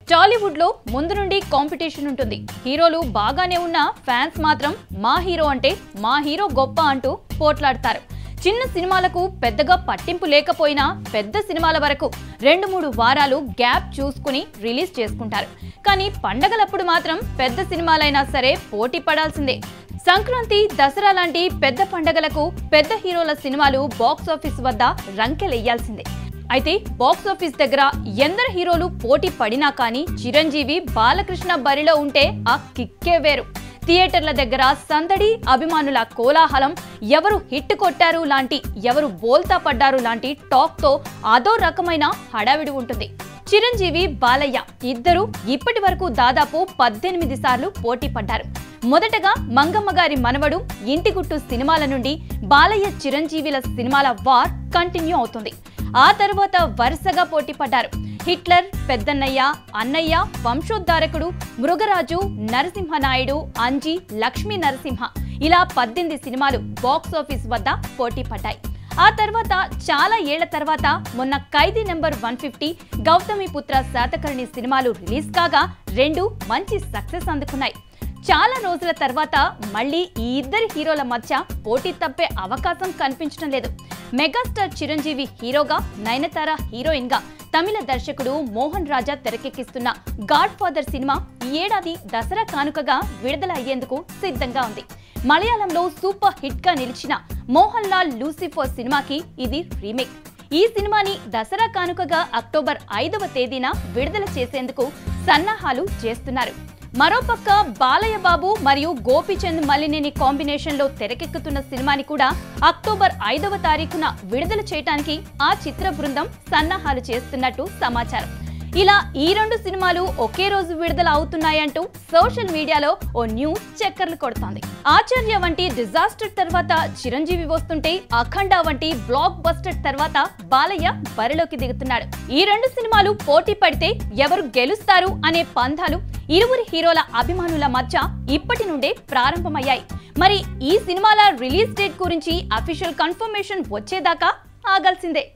టాలీవుడ్ లో ముందు నుండి కాంపిటీషన్ ఉంటుంది హీరోలు బాగానే ఉన్నా ఫ్యాన్స్ మాత్రం మా హీరో అంటే మా హీరో గొప్ప అంటూ పోట్లాడతారు చిన్న సినిమాలకు పెద్దగా పట్టింపు లేకపోయినా పెద్ద సినిమాల వరకు రెండు మూడు వారాలు గ్యాప్ చూసుకుని రిలీజ్ చేసుకుంటారు కానీ పండగలప్పుడు మాత్రం పెద్ద సినిమాలైనా సరే పోటీ పడాల్సిందే సంక్రాంతి దసరా లాంటి పెద్ద పండగలకు పెద్ద హీరోల సినిమాలు బాక్స్ ఆఫీస్ వద్ద రంకెలెయ్యాల్సిందే అయితే బాక్స్ ఆఫీస్ దగ్గర ఎందరు హీరోలు పోటీ పడినా కానీ చిరంజీవి బాలకృష్ణ బరిలో ఉంటే ఆ కిక్కే వేరు థియేటర్ల దగ్గర సందడి అభిమానుల కోలాహలం ఎవరు హిట్ కొట్టారు లాంటి ఎవరు బోల్తా పడ్డారు లాంటి టాక్తో అదో రకమైన హడావిడి ఉంటుంది చిరంజీవి బాలయ్య ఇద్దరు ఇప్పటి వరకు దాదాపు పద్దెనిమిది సార్లు పోటీ పడ్డారు మొదటగా మంగమ్మ గారి మనవడు ఇంటిగుట్టు సినిమాల నుండి బాలయ్య చిరంజీవిల సినిమాల వార్ కంటిన్యూ అవుతుంది ఆ తర్వాత వరుసగా పోటీ పడ్డారు హిట్లర్ పెద్దన్నయ్య అన్నయ్య వంశోద్ధారకుడు మృగరాజు నరసింహనాయుడు అంజి లక్ష్మీ నరసింహ ఇలా పద్దెనిమిది సినిమాలు బాక్స్ ఆఫీస్ వద్ద పోటీ పడ్డాయి ఆ తర్వాత చాలా ఏళ్ల తర్వాత మొన్న Khaidi number one fifty Gautamiputra Satakarni సినిమాలు రిలీజ్ కాగా రెండు మంచి సక్సెస్ అందుకున్నాయి చాలా రోజుల తర్వాత మళ్ళీ ఈ ఇద్దరి హీరోల మధ్య పోటీ తప్పే అవకాశం కనిపించడం లేదు మెగాస్టార్ చిరంజీవి హీరోగా నయనతార హీరోయిన్ గా తమిళ దర్శకుడు మోహన్ రాజా తెరకెక్కిస్తున్న గాడ్ ఫాదర్ సినిమా ఈ ఏడాది దసరా కానుకగా విడుదల అయ్యేందుకు సిద్ధంగా ఉంది మలయాళంలో సూపర్ హిట్ గా నిలిచిన మోహన్ లాల్ లూసిఫర్ సినిమాకి ఇది రీమేక్ ఈ సినిమాని దసరా కానుకగా అక్టోబర్ ఐదవ తేదీన విడుదల చేసేందుకు సన్నాహాలు చేస్తున్నారు మరోపక్క బాలయ్య బాబు మరియు గోపీచంద్ మల్లినేని కాంబినేషన్ లో తెరకెక్కుతున్న సినిమాని కూడా అక్టోబర్ ఐదవ తారీఖున విడుదల చేయడానికి ఆ చిత్ర బృందం సన్నాహాలు చేస్తున్నట్టు సమాచారం ఇలా ఈ రెండు సినిమాలు ఒకే రోజు విడుదల అవుతున్నాయంటూ సోషల్ మీడియాలో ఓ న్యూస్ చక్కర్లు కొడుతోంది ఆచార్య వంటి డిజాస్టర్ తర్వాత చిరంజీవి వస్తుంటే అఖండ వంటి బ్లాక్ బస్టర్ తర్వాత బాలయ్య బరిలోకి దిగుతున్నాడు ఈ రెండు సినిమాలు పోటీ పడితే ఎవరు గెలుస్తారు అనే పంధాలు ఇరువురి హీరోల అభిమానుల మధ్య ఇప్పటి నుండే ప్రారంభమయ్యాయి మరి ఈ సినిమాల రిలీజ్ డేట్ గురించి అఫీషియల్ కన్ఫర్మేషన్ వచ్చేదాకా ఆగాల్సిందే